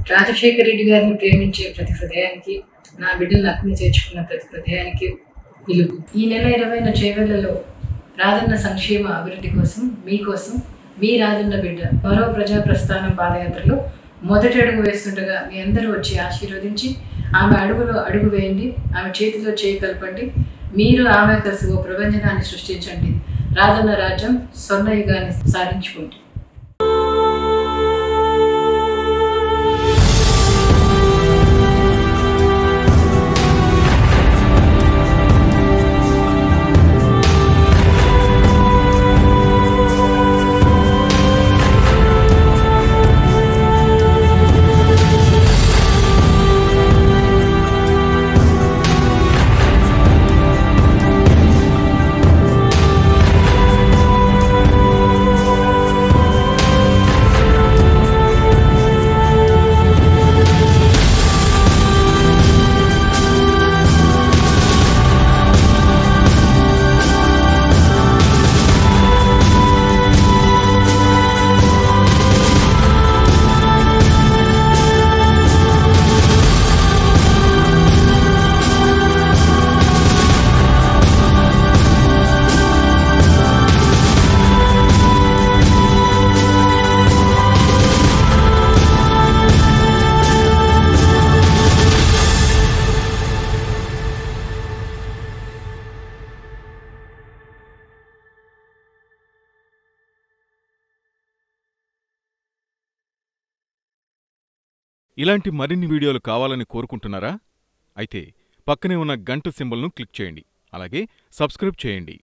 రాజశేఖర రెడ్డి గారిని ప్రేమించే ప్రతి హృదయానికి నా బిడ్డలు నక్కుని చేర్చుకున్న ప్రతి హృదయానికి పిలుపు ఈ నెల ఇరవైన చేవెళ్లలో రాజన్న సంక్షేమ అభివృద్ధి కోసం మీకోసం మీ రాజన్న బిడ్డ మరో ప్రజా ప్రస్థానం పాదయాత్రలో మొదటి అడుగు వేస్తుండగా మీ అందరూ వచ్చి ఆశీర్వదించి ఆమె అడుగులో అడుగు వేయండి ఆమె చేతిలో చేయి కలపండి మీరు ఆమె కలిసి ఓ ప్రపంచనాన్ని సృష్టించండి రాజన్న రాజ్యం స్వర్ణయుగాన్ని సాధించుకోండి ఇలాంటి మరిన్ని వీడియోలు కావాలని కోరుకుంటున్నారా అయితే పక్కనే ఉన్న గంట సింబల్ను క్లిక్ చేయండి అలాగే సబ్స్క్రైబ్ చేయండి